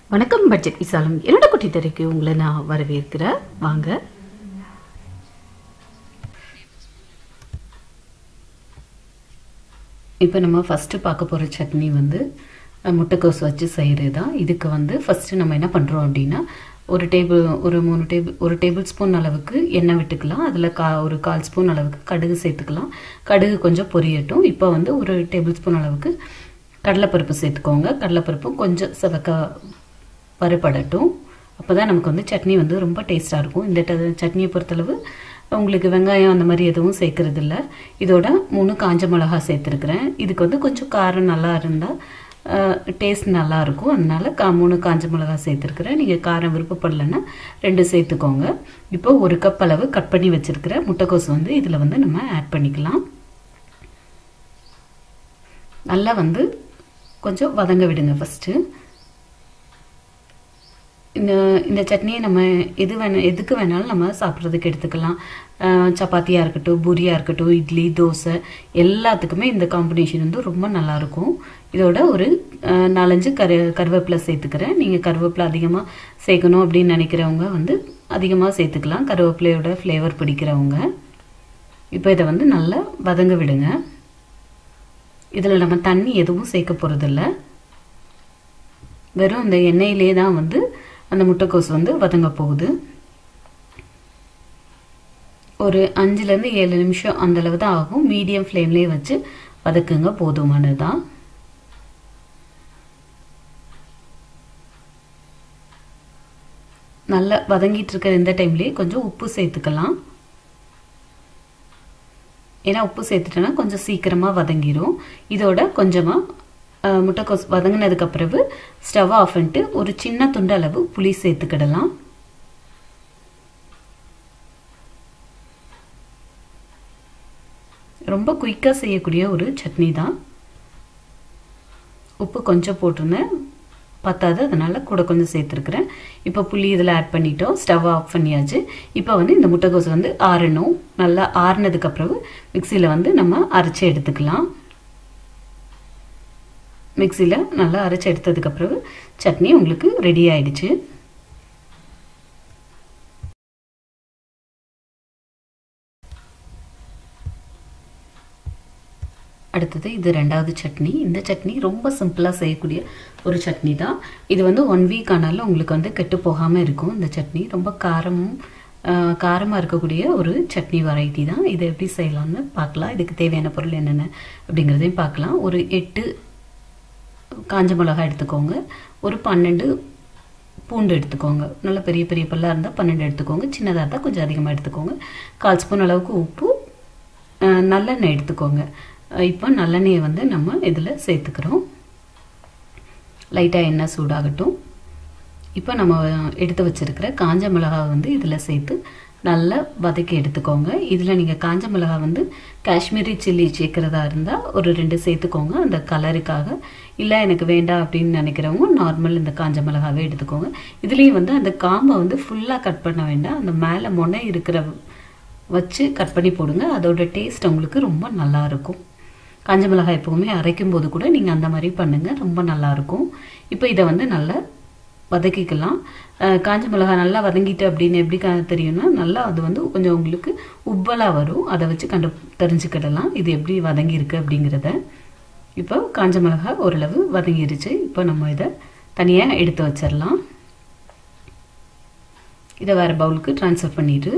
வணக்கம் பட்ஜெட் விசாலம் என்னோட குட்டி திரைக்கு உங்களை நான் வரவேற்கிறேன் வாங்க இப்போ நம்ம ஃபஸ்ட்டு பார்க்க போகிற சட்னி வந்து அஹ், முட்டைக்கோஸ் வச்சு செய்கிறது தான் இதுக்கு வந்து ஃபஸ்ட்டு நம்ம என்ன பண்ணுறோம் அப்படின்னா ஒரு டேபிள் ஒரு மூணு டேபிள் ஒரு டேபிள் ஸ்பூன் அளவுக்கு எண்ணெய் விட்டுக்கலாம் அதில் கா ஒரு கால் ஸ்பூன் அளவுக்கு கடுகு சேர்த்துக்கலாம் கடுகு கொஞ்சம் பொரியட்டும் இப்போ வந்து ஒரு டேபிள் ஸ்பூன் அளவுக்கு கடலைப்பருப்பு சேர்த்துக்கோங்க கடலைப்பருப்பும் கொஞ்சம் சிவக்க வறுபடட்டும் அப்போ தான் நமக்கு வந்து சட்னி வந்து ரொம்ப டேஸ்ட்டாக இருக்கும் இந்த ட- சட்னியை பொறுத்தளவு உங்களுக்கு வெங்காயம் அந்த மாதிரி எதுவும் சேர்க்கறது இல்ல இதோட மூணு காஞ்ச மிளகா சேர்த்துருக்குறேன் இதுக்கு வந்து கொஞ்சம் காரம் நல்லா இருந்தால் டேஸ்ட் நல்லா இருக்கும் அதனால கா மூணு காஞ்ச மிளகா சேர்த்துருக்குறேன் நீங்கள் காரம் விருப்பப்படலைன்னா ரெண்டு சேர்த்துக்கோங்க இப்போ ஒரு கப் அளவு கட் பண்ணி வச்சிருக்கிற முட்டைக்கோஸ் வந்து இதில் வந்து நம்ம ஆட் பண்ணிக்கலாம் நல்லா வந்து கொஞ்சம் வதங்க விடுங்க ஃபஸ்ட்டு இந்த இந்த சட்னியை நம்ம எது வேணா எதுக்கு வேணாலும் நம்ம சாப்பிட்றதுக்கு எடுத்துக்கலாம் அஹ் சப்பாத்தியாக இருக்கட்டும் பூரியாக இருக்கட்டும் இட்லி தோசை எல்லாத்துக்குமே இந்த காம்பினேஷன் வந்து ரொம்ப நல்லாயிருக்கும் இதோட ஒரு அஹ், நாலஞ்சு கரு கருவேப்பிலை சேர்த்துக்கிறேன் நீங்கள் கருவேப்பிலை அதிகமாக சேர்க்கணும் அப்படின்னு நினைக்கிறவங்க வந்து அதிகமாக சேர்த்துக்கலாம் கருவேப்பிலையோட ஃப்ளேவர் பிடிக்கிறவங்க இப்போ இதை வந்து நல்லா வதங்க விடுங்க இதில் நம்ம தண்ணி எதுவும் சேர்க்க போகிறதில்ல வெறும் இந்த எண்ணெயிலே தான் வந்து அந்த முட்டைக்கோஸ் வந்து வதங்க போகுது ஒரு அஞ்சுலேருந்து ஏழு நிமிஷம் அந்த அளவு தான் ஆகும் மீடியம் ஃப்ளேம்லேயே வச்சு வதக்குங்க போதுமானது தான் நல்லா வதங்கிட்டு இருக்கிற இந்த டைம்லேயே கொஞ்சம் உப்பு சேர்த்துக்கலாம் ஏன்னா உப்பு சேர்த்துட்டோன்னா கொஞ்சம் சீக்கிரமாக வதங்கிரும் இதோட கொஞ்சமாக முட்டைக்கோஸ் வதங்கினதுக்கு பிறகு ஸ்டவ் ஆஃப் பண்ணிட்டு ஒரு சின்ன துண்டு அளவு புளி சேர்த்துக்கிடலாம் ரொம்ப குயிக்காக செய்யக்கூடிய ஒரு சட்னி தான் உப்பு கொஞ்சம் போட்டிருந்தேன் பத்தாது அதனால் கூட கொஞ்சம் சேர்த்துருக்குறேன் இப்போ புளி இதில் ஆட் பண்ணிட்டோம் ஸ்டவ் ஆஃப் பண்ணியாச்சு இப்போ வந்து இந்த முட்டைக்கோஸ் வந்து ஆறணும் நல்லா ஆறுனதுக்கு அப்புறம் மிக்சியில் வந்து நம்ம அரைச்சி எடுத்துக்கலாம் மிக்சியில் நல்லா அரைச்சி எடுத்ததுக்கு அப்புறம் சட்னி உங்களுக்கு ரெடி ஆயிடுச்சு அடுத்தது இது ரெண்டாவது சட்னி இந்த சட்னி ரொம்ப சிம்பிளாக செய்யக்கூடிய ஒரு சட்னி தான் இது வந்து ஒன் வீக் ஆனாலும் உங்களுக்கு வந்து கெட்டு போகாமல் இருக்கும் இந்த சட்னி ரொம்ப காரமும் காரமாக இருக்கக்கூடிய ஒரு சட்னி வெரைட்டி தான் இதை எப்படி செய்யலாம்னு பார்க்கலாம் இதுக்கு தேவையான பொருள் என்னென்ன அப்படிங்கிறதையும் பார்க்கலாம் ஒரு எட்டு காஞ்ச மிளகாய் எடுத்துக்கோங்க ஒரு பன்னெண்டு பூண்டு எடுத்துக்கோங்க நல்ல பெரிய பெரிய பல்லாக இருந்தால் பன்னெண்டு எடுத்துக்கோங்க சின்னதாக இருந்தால் கொஞ்சம் அதிகமாக எடுத்துக்கோங்க கால் ஸ்பூன் அளவுக்கு உப்பு அஹ், நல்லெண்ணெய் எடுத்துக்கோங்க அஹ், இப்போ நல்லெண்ணெயை வந்து நம்ம இதில் சேர்த்துக்கிறோம் லைட்டாக எண்ணெய் சூடாகட்டும் இப்போ நம்ம எடுத்து வச்சிருக்கிற காஞ்ச மிளகாய் வந்து இதில் சேர்த்து நல்லா வதக்கி எடுத்துக்கோங்க இதில் நீங்கள் காஞ்ச மிளகாய் வந்து காஷ்மீரி சில்லி சேர்க்குறதா இருந்தால் ஒரு ரெண்டு சேர்த்துக்கோங்க அந்த கலருக்காக இல்லை எனக்கு வேண்டாம் அப்படின்னு நினைக்கிறவங்க நார்மல் இந்த காஞ்ச மிளகாவே எடுத்துக்கோங்க இதுலேயும் வந்து அந்த காம்பை வந்து ஃபுல்லாக கட் பண்ண வேண்டாம் அந்த மேலே முனை இருக்கிற வச்சு கட் பண்ணி போடுங்க அதோட டேஸ்ட் உங்களுக்கு ரொம்ப நல்லா இருக்கும் காஞ்ச மிளகாய் எப்பவுமே அரைக்கும் போது கூட நீங்கள் அந்த மாதிரி பண்ணுங்கள் ரொம்ப நல்லா இருக்கும் இப்போ இதை வந்து நல்லா வதக்கிக்கலாம் அஹ் காஞ்ச மிளகாய் நல்லா வதங்கிட்டு அப்படின்னு எப்படி கா- தெரியும்னா நல்லா அது வந்து கொஞ்சம் உங்களுக்கு உப்பலாக வரும் அதை வச்சு கண்டு தெரிஞ்சுக்கிடலாம் இது எப்படி வதங்கியிருக்கு அப்படிங்கிறத இப்போ காஞ்ச மிளகாய் ஓரளவு வதங்கிருச்சு இப்போ நம்ம இதை தனியாக எடுத்து வச்சிடலாம் இதை வேறு பவுலுக்கு ட்ரான்ஸ்ஃபர் பண்ணிட்டு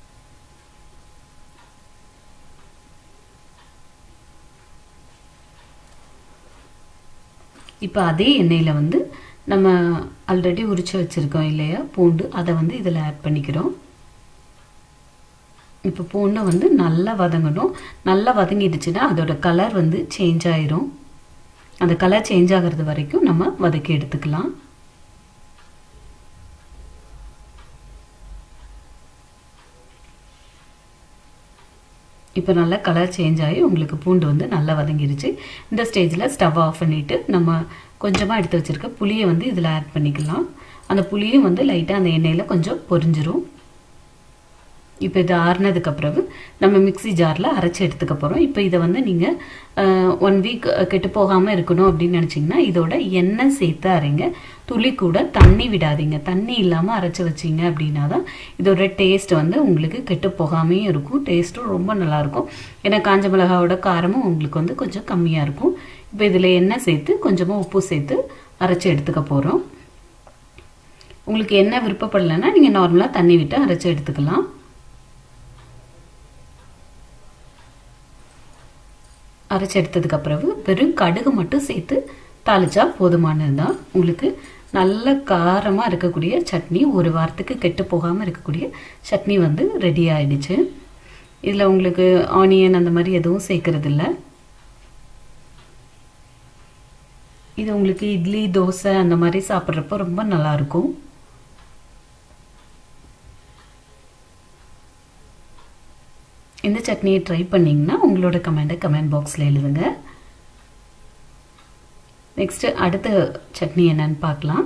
இப்போ அதே எண்ணெயில் வந்து நம்ம ஆல்ரெடி உரிச்சு வச்சுருக்கோம் இல்லையா பூண்டு அதை வந்து இதில் ஆட் பண்ணிக்கிறோம் இப்போ பூண்டை வந்து நல்லா வதங்கணும் நல்லா வதங்கிடுச்சுன்னா அதோட கலர் வந்து சேஞ்ச் ஆயிரும் அந்த கலர் சேஞ்ச் ஆகிறது வரைக்கும் நம்ம வதக்கி எடுத்துக்கலாம் இப்போ நல்லா கலர் சேஞ்ச் ஆகி உங்களுக்கு பூண்டு வந்து நல்லா வதங்கிருச்சு இந்த ஸ்டேஜில் ஸ்டவ் ஆஃப் பண்ணிவிட்டு நம்ம கொஞ்சமாக எடுத்து வச்சுருக்க புளியை வந்து இதில் ஆட் பண்ணிக்கலாம் அந்த புளியும் வந்து லைட்டாக அந்த எண்ணெயில் கொஞ்சம் பொரிஞ்சிரும் இப்போ இது ஆறுனதுக்கு பிறகு நம்ம மிக்ஸி ஜாரில் அரைச்சி எடுத்துக்க போகிறோம் இப்போ இதை வந்து நீங்கள் ஒன் வீக் கெட்டு போகாமல் இருக்கணும் அப்படின்னு நினச்சிங்கன்னா இதோட எண்ணெய் சேர்த்து அரைங்க துளி கூட தண்ணி விடாதீங்க தண்ணி இல்லாமல் அரைச்சி வச்சிங்க அப்படின்னா தான் இதோட டேஸ்ட் வந்து உங்களுக்கு கெட்டு போகாமையும் இருக்கும் டேஸ்ட்டும் ரொம்ப நல்லாயிருக்கும் ஏன்னா காஞ்ச மிளகாவோட காரமும் உங்களுக்கு வந்து கொஞ்சம் கம்மியாக இருக்கும் இப்போ இதில் எண்ணெய் சேர்த்து கொஞ்சமாக உப்பு சேர்த்து அரைச்சி எடுத்துக்க போகிறோம் உங்களுக்கு என்ன விருப்பப்படலைன்னா நீங்கள் நார்மலாக தண்ணி விட்டு அரைச்சி எடுத்துக்கலாம் அரைச்சி எடுத்ததுக்கு பிறகு வெறும் கடுகு மட்டும் சேர்த்து தாளிச்சா போதுமானது தான் உங்களுக்கு நல்ல காரமாக இருக்கக்கூடிய சட்னி ஒரு வாரத்துக்கு கெட்டு போகாமல் இருக்கக்கூடிய சட்னி வந்து ரெடி ஆயிடுச்சு இதில் உங்களுக்கு ஆனியன் அந்த மாதிரி எதுவும் சேர்க்கறது இல்லை இது உங்களுக்கு இட்லி தோசை அந்த மாதிரி சாப்பிட்றப்போ ரொம்ப நல்லாயிருக்கும் இந்த சட்னியை ட்ரை பண்ணிங்கன்னா உங்களோட கமெண்ட்டை கமெண்ட் பாக்ஸில் எழுதுங்க நெக்ஸ்ட்டு அடுத்த சட்னி என்னன்னு பார்க்கலாம்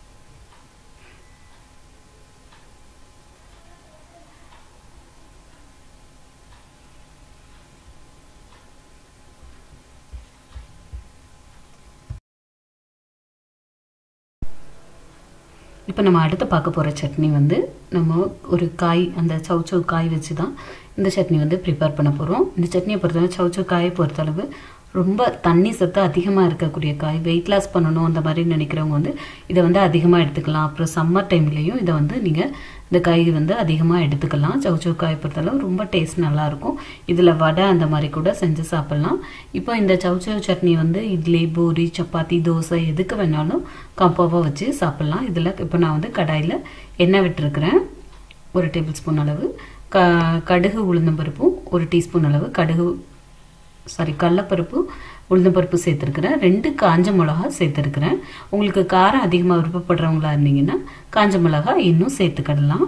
இப்போ நம்ம அடுத்து பார்க்க போகிற சட்னி வந்து நம்ம ஒரு காய் அந்த சவுச்சவு காய் வச்சு தான் இந்த சட்னி வந்து ப்ரிப்பேர் பண்ண போகிறோம் இந்த சட்னியை பொறுத்தளவு சவுச்சவு காயை பொறுத்தளவு ரொம்ப தண்ணி சத்து அதிகமாக இருக்கக்கூடிய காய் வெயிட் லாஸ் பண்ணணும் அந்த மாதிரி நினைக்கிறவங்க வந்து இதை வந்து அதிகமாக எடுத்துக்கலாம் அப்புறம் சம்மர் டைம்லேயும் இதை வந்து நீங்கள் இந்த காய் வந்து அதிகமாக எடுத்துக்கலாம் சவுச்சவு காய் பொறுத்தளவு ரொம்ப டேஸ்ட் நல்லாயிருக்கும் இதில் வடை அந்த மாதிரி கூட செஞ்சு சாப்பிட்லாம் இப்போ இந்த சவுச்சவு சட்னி வந்து இட்லி பூரி சப்பாத்தி தோசை எதுக்கு வேணாலும் காம்பாவாக வச்சு சாப்பிட்லாம் இதில் இப்போ நான் வந்து கடாயில் எண்ணெய் விட்டுருக்குறேன் ஒரு டேபிள் ஸ்பூன் அளவு க கடுகு உளுந்தம்பருப்பும் ஒரு டீஸ்பூன் அளவு கடுகு சாரி கடலப்பருப்பு உளுந்தம்பருப்பு சேர்த்துருக்குறேன் ரெண்டு காஞ்ச மிளகா சேர்த்துருக்குறேன் உங்களுக்கு காரம் அதிகமாக விருப்பப்படுறவங்களா இருந்தீங்கன்னா காஞ்ச மிளகா இன்னும் சேர்த்துக்கிடலாம்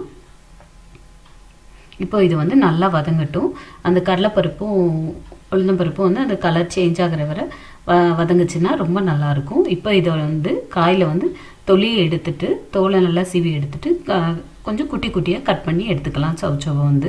இப்போ இது வந்து நல்லா வதங்கட்டும் அந்த கடலைப்பருப்பும் உளுந்தம்பருப்பும் வந்து அந்த கலர் சேஞ்ச் ஆகிற வரை வ வதங்குச்சுன்னா ரொம்ப நல்லாயிருக்கும் இப்போ இதை வந்து காயில் வந்து தொலியை எடுத்துட்டு தோலை நல்லா சீவி எடுத்துட்டு கொஞ்சம் குட்டி குட்டியாக கட் பண்ணி எடுத்துக்கலாம் சவுச்சவை வந்து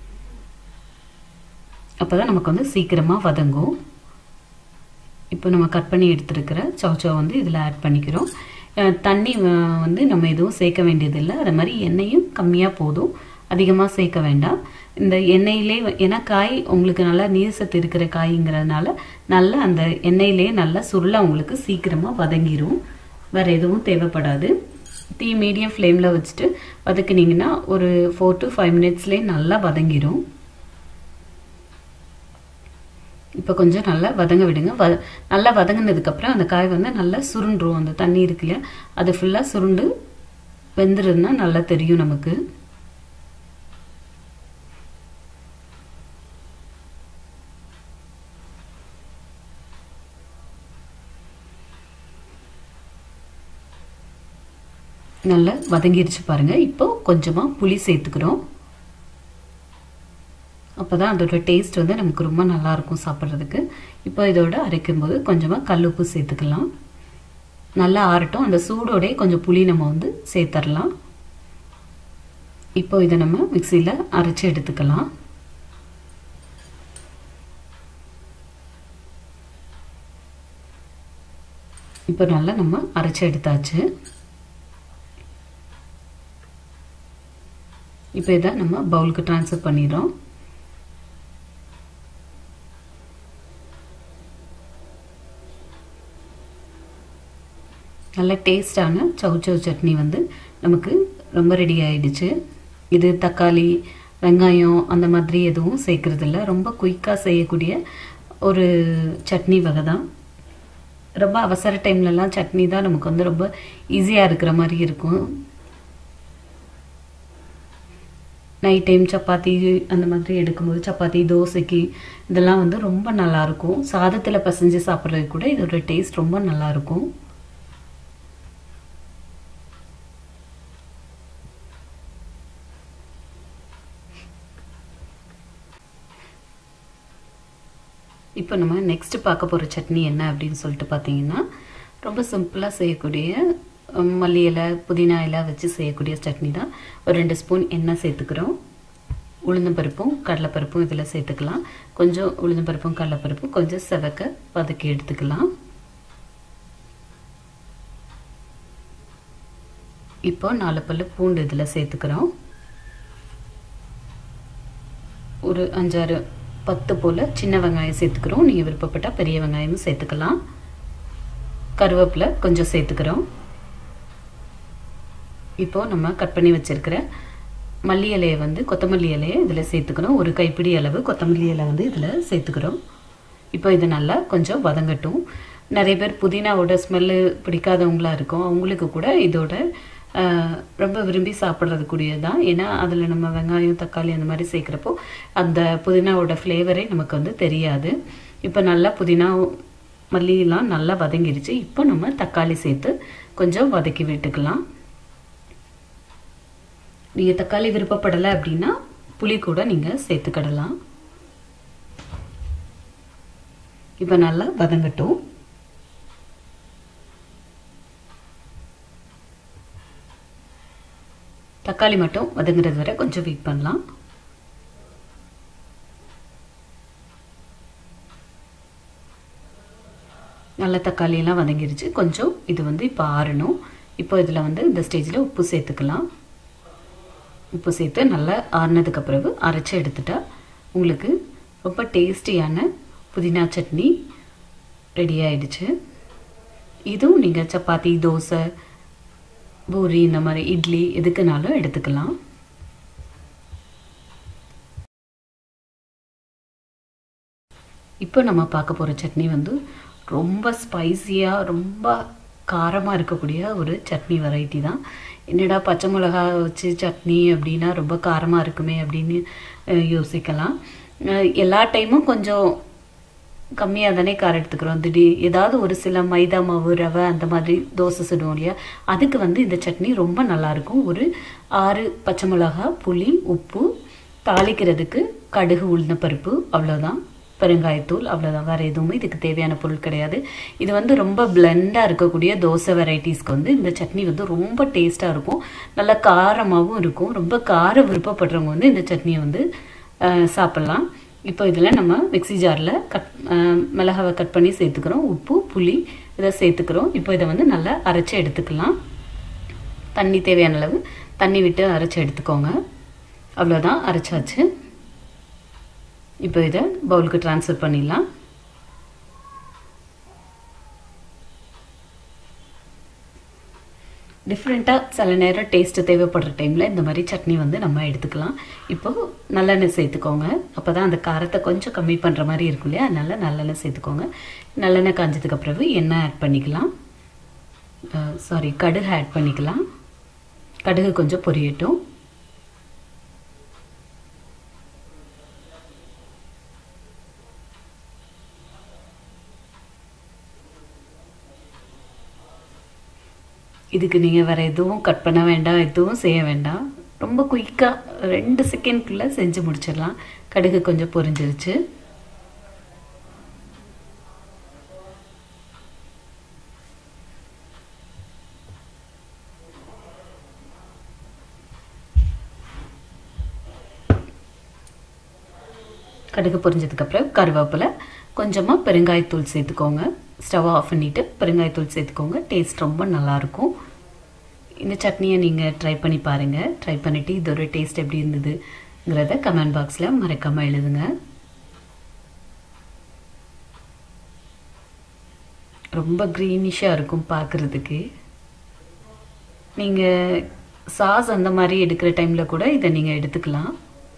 அப்போ தான் நமக்கு வந்து சீக்கிரமாக வதங்கும் இப்போ நம்ம கட் பண்ணி எடுத்துருக்கிற சவுச்சவை வந்து இதில் ஆட் பண்ணிக்கிறோம் தண்ணி வந்து நம்ம எதுவும் சேர்க்க வேண்டியதில்லை அது மாதிரி எண்ணெயும் கம்மியாக போதும் அதிகமாக சேர்க்க வேண்டாம் இந்த எண்ணெயிலே ஏன்னா காய் உங்களுக்கு நல்லா நீர் சத்து இருக்கிற காய்ங்கிறதுனால நல்லா அந்த எண்ணெயிலே நல்லா சுருள உங்களுக்கு சீக்கிரமாக வதங்கிடும் வேறு எதுவும் தேவைப்படாது தீ மீடியம் ஃப்ளேமில் வச்சுட்டு வதக்குனிங்கன்னா ஒரு ஃபோர் டு ஃபைவ் மினிட்ஸ்லேயே நல்லா வதங்கிடும் இப்போ கொஞ்சம் நல்லா வதங்க விடுங்க வ நல்லா வதங்கினதுக்கப்புறம் அந்த காய் வந்து நல்லா சுருண்டுரும் அந்த தண்ணி இருக்கு இல்லையா அது ஃபுல்லாக சுருண்டு வெந்துருதுன்னா நல்லா தெரியும் நமக்கு நல்லா வதங்கிருச்சு பாருங்கள் இப்போ கொஞ்சமாக புளி சேர்த்துக்கிறோம் அப்போ தான் அதோட டேஸ்ட் வந்து நமக்கு ரொம்ப நல்லாயிருக்கும் சாப்பிட்றதுக்கு இப்போ இதோட அரைக்கும்போது கொஞ்சமாக கல்லுப்பு சேர்த்துக்கலாம் நல்லா ஆறட்டும் அந்த சூடோடய கொஞ்சம் புளி நம்ம வந்து சேர்த்துடலாம் இப்போ இதை நம்ம மிக்சியில் அரைச்சி எடுத்துக்கலாம் இப்போ நல்லா நம்ம அரைச்சி எடுத்தாச்சு இப்போ இதை நம்ம பவுலுக்கு ட்ரான்ஸ்ஃபர் பண்ணிடுறோம் நல்ல டேஸ்டான சவுச்சவு சட்னி வந்து நமக்கு ரொம்ப ரெடி ஆயிடுச்சு இது தக்காளி வெங்காயம் அந்த மாதிரி எதுவும் சேர்க்கறதில்ல ரொம்ப குயிக்காக செய்யக்கூடிய ஒரு சட்னி வகை தான் ரொம்ப அவசர டைம்லலாம் சட்னி தான் நமக்கு வந்து ரொம்ப ஈஸியாக இருக்கிற மாதிரி இருக்கும் நைட் டைம் சப்பாத்தி அந்த மாதிரி எடுக்கும்போது சப்பாத்தி தோசைக்கு இதெல்லாம் வந்து ரொம்ப நல்லாயிருக்கும் சாதத்தில் பசைஞ்சு சாப்பிட்றது கூட இதோட டேஸ்ட் ரொம்ப நல்லாயிருக்கும் இப்போ நம்ம நெக்ஸ்ட் பார்க்க போகிற சட்னி என்ன அப்படின்னு சொல்லிட்டு பார்த்தீங்கன்னா ரொம்ப சிம்பிளாக செய்யக்கூடிய மல்லி இலை புதினா இலை வச்சு செய்யக்கூடிய சட்னி தான் ஒரு ரெண்டு ஸ்பூன் எண்ணெய் சேர்த்துக்கிறோம் உளுந்தம்பருப்பும் கடலைப்பருப்பும் இதில் சேர்த்துக்கலாம் கொஞ்சம் உளுந்தம்பருப்பும் கடலைப்பருப்பும் கொஞ்சம் செவக்க வதக்கி எடுத்துக்கலாம் இப்போ நாலு பல்லு பூண்டு இதில் சேர்த்துக்கிறோம் ஒரு அஞ்சாறு பத்து போல் சின்ன வெங்காயம் சேர்த்துக்கிறோம் நீங்கள் விருப்பப்பட்டால் பெரிய வெங்காயமும் சேர்த்துக்கலாம் கருவேப்பிலை கொஞ்சம் சேர்த்துக்கிறோம் இப்போது நம்ம கட் பண்ணி வச்சுருக்கிற மல்லி இலையை வந்து கொத்தமல்லி இலையை இதில் சேர்த்துக்கிறோம் ஒரு கைப்பிடி அளவு கொத்தமல்லி இலை வந்து இதில் சேர்த்துக்கிறோம் இப்போ இது நல்லா கொஞ்சம் வதங்கட்டும் நிறைய பேர் புதினாவோட ஸ்மெல்லு பிடிக்காதவங்களாக இருக்கும் அவங்களுக்கு கூட இதோட ரொம்ப விரும்பி சாப்பிட்றது கூடியது தான் ஏன்னா அதில் நம்ம வெங்காயம் தக்காளி அந்த மாதிரி சேர்க்குறப்போ அந்த புதினாவோட ஃப்ளேவரே நமக்கு வந்து தெரியாது இப்போ நல்லா புதினா மல்லியெல்லாம் நல்லா வதங்கிடுச்சு இப்போ நம்ம தக்காளி சேர்த்து கொஞ்சம் வதக்கி விட்டுக்கலாம் நீங்கள் தக்காளி விருப்பப்படலை அப்படின்னா புளி கூட நீங்கள் சேர்த்துக்கிடலாம் இப்போ நல்லா வதங்கட்டும் தக்காளி மட்டும் வதங்குறது வரை கொஞ்சம் வெயிட் பண்ணலாம் நல்ல தக்காளியெல்லாம் வதங்கிருச்சு கொஞ்சம் இது வந்து இப்போ ஆறணும் இப்போ இதில் வந்து இந்த ஸ்டேஜில் உப்பு சேர்த்துக்கலாம் உப்பு சேர்த்து நல்லா ஆறினதுக்கு பிறகு அரைச்சி எடுத்துட்டா உங்களுக்கு ரொம்ப டேஸ்டியான புதினா சட்னி ரெடி ஆயிடுச்சு இதுவும் நீங்கள் சப்பாத்தி தோசை பூரி இந்த மாதிரி இட்லி எதுக்குனாலும் எடுத்துக்கலாம் இப்போ நம்ம பார்க்க போகிற சட்னி வந்து ரொம்ப ஸ்பைஸியாக ரொம்ப காரமாக இருக்கக்கூடிய ஒரு சட்னி வெரைட்டி தான் என்னடா பச்சை மிளகா வச்சு சட்னி அப்படின்னா ரொம்ப காரமாக இருக்குமே அப்படின்னு யோசிக்கலாம் எல்லா டைமும் கொஞ்சம் கம்மியாக தானே காரம் எடுத்துக்கிறோம் திடீர் ஏதாவது ஒரு சில மைதா மாவு ரவை அந்த மாதிரி தோசை சுடுவோம் இல்லையா அதுக்கு வந்து இந்த சட்னி ரொம்ப நல்லாயிருக்கும் ஒரு ஆறு பச்சை மிளகா புளி உப்பு தாளிக்கிறதுக்கு கடுகு உளுந்த பருப்பு அவ்வளோதான் பெருங்காயத்தூள் அவ்வளோதான் வேறு எதுவுமே இதுக்கு தேவையான பொருள் கிடையாது இது வந்து ரொம்ப பிளெண்டாக இருக்கக்கூடிய தோசை வெரைட்டிஸ்க்கு வந்து இந்த சட்னி வந்து ரொம்ப டேஸ்ட்டாக இருக்கும் நல்லா காரமாகவும் இருக்கும் ரொம்ப கார விருப்பப்படுறவங்க வந்து இந்த சட்னியை வந்து சாப்பிட்லாம் இப்போ இதில் நம்ம மிக்சி ஜாரில் கட் மிளகாவை கட் பண்ணி சேர்த்துக்கிறோம் உப்பு புளி இதை சேர்த்துக்கிறோம் இப்போ இதை வந்து நல்லா அரைச்சி எடுத்துக்கலாம் தண்ணி தேவையான அளவு தண்ணி விட்டு அரைச்சி எடுத்துக்கோங்க அவ்வளோதான் அரைச்சாச்சு இப்போ இதை பவுலுக்கு ட்ரான்ஸ்ஃபர் பண்ணிடலாம் டிஃப்ரெண்ட்டாக சில நேரம் டேஸ்ட்டு தேவைப்படுற டைமில் இந்த மாதிரி சட்னி வந்து நம்ம எடுத்துக்கலாம் இப்போது நல்லெண்ணெய் சேர்த்துக்கோங்க அப்போ தான் அந்த காரத்தை கொஞ்சம் கம்மி பண்ணுற மாதிரி இருக்கும் இல்லையா அதனால் நல்லெண்ணெய் சேர்த்துக்கோங்க நல்லெண்ணெய் காஞ்சதுக்கு பிறகு எண்ணெய் ஆட் பண்ணிக்கலாம் சாரி கடுகு ஆட் பண்ணிக்கலாம் கடுகு கொஞ்சம் பொரியட்டும் இதுக்கு நீங்கள் வேறு எதுவும் கட் பண்ண வேண்டாம் எதுவும் செய்ய வேண்டாம் ரொம்ப குயிக்காக ரெண்டு செகண்ட்குள்ளே செஞ்சு முடிச்சிடலாம் கடுகு கொஞ்சம் பொரிஞ்சிருச்சு கடுகு பொரிஞ்சதுக்கப்புறம் கருவேப்பிலை கொஞ்சமாக பெருங்காயத்தூள் சேர்த்துக்கோங்க ஸ்டவ் ஆஃப் பண்ணிவிட்டு பெருங்காயத்தூள் சேர்த்துக்கோங்க டேஸ்ட் ரொம்ப நல்லாயிருக்கும் இந்த சட்னியை நீங்கள் ட்ரை பண்ணி பாருங்கள் ட்ரை பண்ணிவிட்டு இதோட டேஸ்ட் எப்படி இருந்ததுங்கிறத கமெண்ட் பாக்ஸில் மறக்காமல் எழுதுங்க ரொம்ப க்ரீனிஷாக இருக்கும் பார்க்குறதுக்கு நீங்கள் சாஸ் அந்த மாதிரி எடுக்கிற டைமில் கூட இதை நீங்கள் எடுத்துக்கலாம்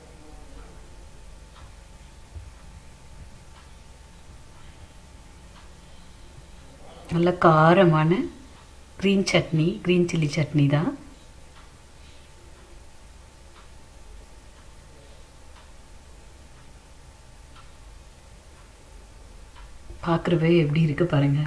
நல்ல காரமான green chutney green chilli chutney தான் பார்க்குறவே எப்படி இருக்கு பாருங்க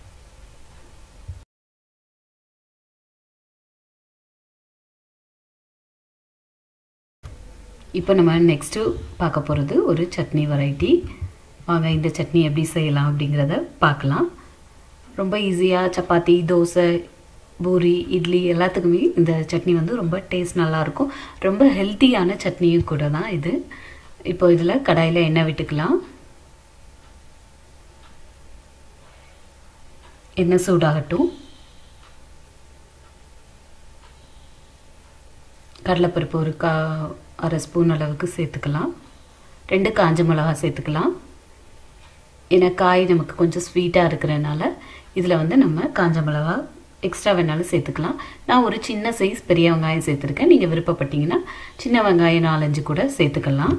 இப்போ நம்ம நெக்ஸ்ட்டு பார்க்க போகிறது ஒரு சட்னி வெரைட்டி வாங்க இந்த சட்னி எப்படி செய்யலாம் அப்படிங்கிறத பார்க்கலாம் ரொம்ப ஈஸியாக சப்பாத்தி தோசை பூரி இட்லி எல்லாத்துக்குமே இந்த சட்னி வந்து ரொம்ப டேஸ்ட் நல்லாயிருக்கும் ரொம்ப ஹெல்த்தியான சட்னியும் கூட தான் இது இப்போ இதில் கடாயில் எண்ணெய் விட்டுக்கலாம் எண்ணெய் சூடாகட்டும் கடலைப்பருப்பு ஒரு கா அரை ஸ்பூன் அளவுக்கு சேர்த்துக்கலாம் ரெண்டு காஞ்ச மிளகா சேர்த்துக்கலாம் ஏன்னா காய் நமக்கு கொஞ்சம் ஸ்வீட்டாக இருக்கிறனால இதில் வந்து நம்ம காஞ்ச மிளகா எக்ஸ்ட்ரா வேணாலும் சேர்த்துக்கலாம் நான் ஒரு சின்ன சைஸ் பெரிய வெங்காயம் சேர்த்துருக்கேன் நீங்கள் விருப்பப்பட்டீங்கன்னா சின்ன வெங்காயம் நாலஞ்சு கூட சேர்த்துக்கலாம்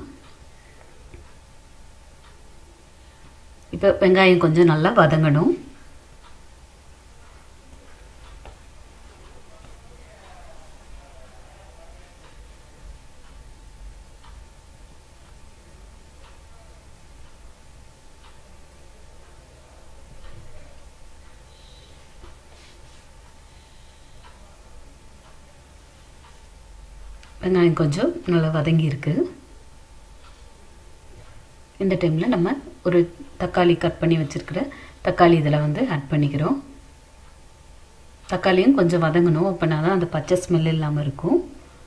இப்போ வெங்காயம் கொஞ்சம் நல்லா வதங்கணும் வெங்காயம் கொஞ்சம் நல்லா வதங்கி இருக்கு இந்த டைமில் நம்ம ஒரு தக்காளி கட் பண்ணி வச்சுருக்கிற தக்காளி இதில் வந்து ஆட் பண்ணிக்கிறோம் தக்காளியும் கொஞ்சம் வதங்கணும் அப்படின்னா தான் அந்த பச்சை ஸ்மெல் இல்லாமல் இருக்கும்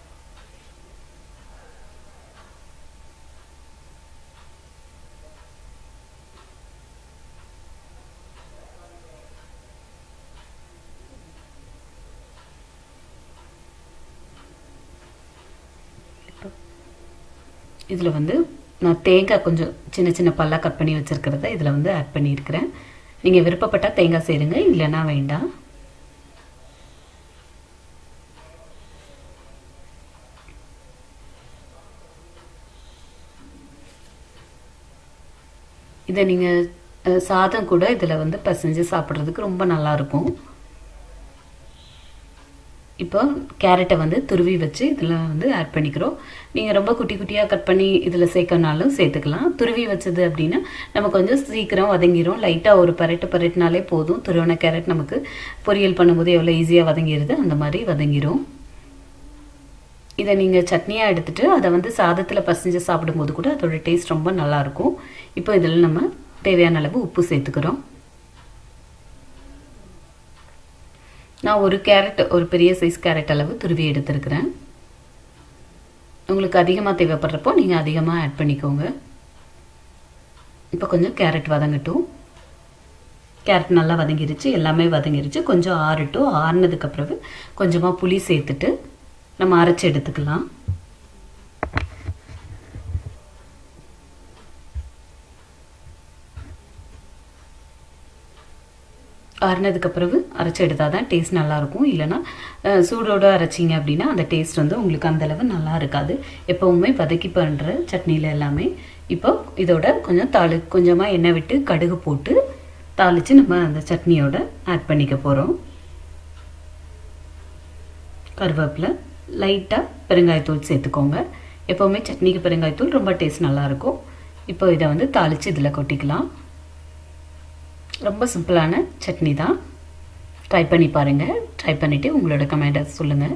இதில் வந்து நான் தேங்காய் கொஞ்சம் சின்ன சின்ன பல்லாக கட் பண்ணி வச்சுருக்கிறத இதில் வந்து ஆட் பண்ணியிருக்கிறேன் நீங்கள் விருப்பப்பட்டால் தேங்காய் சேருங்க இல்லைன்னா வேண்டாம் இதை நீங்கள் சாதம் கூட இதில் வந்து பசைஞ்சு சாப்பிட்றதுக்கு ரொம்ப நல்லாயிருக்கும் இப்போ கேரட்டை வந்து துருவி வச்சு இதில் வந்து ஆட் பண்ணிக்கிறோம் நீங்கள் ரொம்ப குட்டி குட்டியாக கட் பண்ணி இதில் சேர்க்கனாலும் சேர்த்துக்கலாம் துருவி வச்சது அப்படின்னா நம்ம கொஞ்சம் சீக்கிரம் வதங்கிரும் லைட்டாக ஒரு பரட்டு பரட்டுனாலே போதும் துருவன கேரட் நமக்கு பொரியல் பண்ணும்போது எவ்வளோ ஈஸியாக வதங்கிடுது அந்த மாதிரி வதங்கிரும் இதை நீங்கள் சட்னியாக எடுத்துகிட்டு அதை வந்து சாதத்தில் பசைஞ்சு சாப்பிடும்போது கூட அதோட டேஸ்ட் ரொம்ப நல்லாயிருக்கும் இப்போ இதில் நம்ம தேவையான அளவு உப்பு சேர்த்துக்கிறோம் நான் ஒரு கேரட் ஒரு பெரிய சைஸ் கேரட் அளவு துருவி எடுத்துருக்கிறேன் உங்களுக்கு அதிகமாக தேவைப்படுறப்போ நீங்கள் அதிகமாக ஆட் பண்ணிக்கோங்க இப்போ கொஞ்சம் கேரட் வதங்கட்டும் கேரட் நல்லா வதங்கிருச்சு எல்லாமே வதங்கிருச்சு கொஞ்சம் ஆறட்டும் ஆறுனதுக்கு பிறகு கொஞ்சமாக புளி சேர்த்துட்டு நம்ம அரைச்சி எடுத்துக்கலாம் ஆறுனதுக்கு பிறகு அரைச்சி எடுத்தால் தான் டேஸ்ட் நல்லாயிருக்கும் இல்லைனா சூடோடு அரைச்சிங்க அப்படின்னா அந்த டேஸ்ட் வந்து உங்களுக்கு அந்தளவு நல்லா இருக்காது எப்போவுமே வதக்கி பண்ணுற சட்னியில் எல்லாமே இப்போ இதோட கொஞ்சம் தாளி கொஞ்சமாக எண்ணெய் விட்டு கடுகு போட்டு தாளித்து நம்ம அந்த சட்னியோட ஆட் பண்ணிக்க போகிறோம் கருவேப்பிலை லைட்டாக பெருங்காயத்தூள் சேர்த்துக்கோங்க எப்போவுமே சட்னிக்கு பெருங்காயத்தூள் ரொம்ப டேஸ்ட் நல்லாயிருக்கும் இப்போ இதை வந்து தாளித்து இதில் கொட்டிக்கலாம் ரொம்ப சிம்பிளான சட்னி தான் ட்ரை பண்ணி பாருங்கள் ட்ரை பண்ணிவிட்டு உங்களோட கமெண்ட்டை சொல்லுங்கள்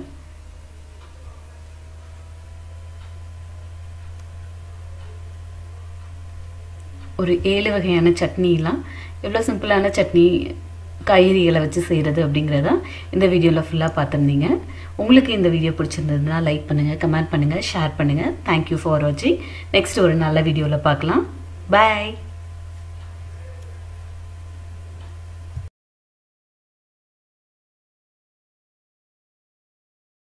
ஒரு ஏழு வகையான சட்னிலாம் எவ்வளோ சிம்பிளான சட்னி காய்கறிகளை வச்சு செய்கிறது அப்படிங்கிறத இந்த வீடியோவில் ஃபுல்லாக பார்த்துருந்தீங்க உங்களுக்கு இந்த வீடியோ பிடிச்சிருந்ததுன்னா லைக் பண்ணுங்கள் கமெண்ட் பண்ணுங்கள் ஷேர் பண்ணுங்கள் தேங்க்யூ ஃபார் வாட்சிங் நெக்ஸ்ட் ஒரு நல்ல வீடியோவில் பார்க்கலாம் பாய்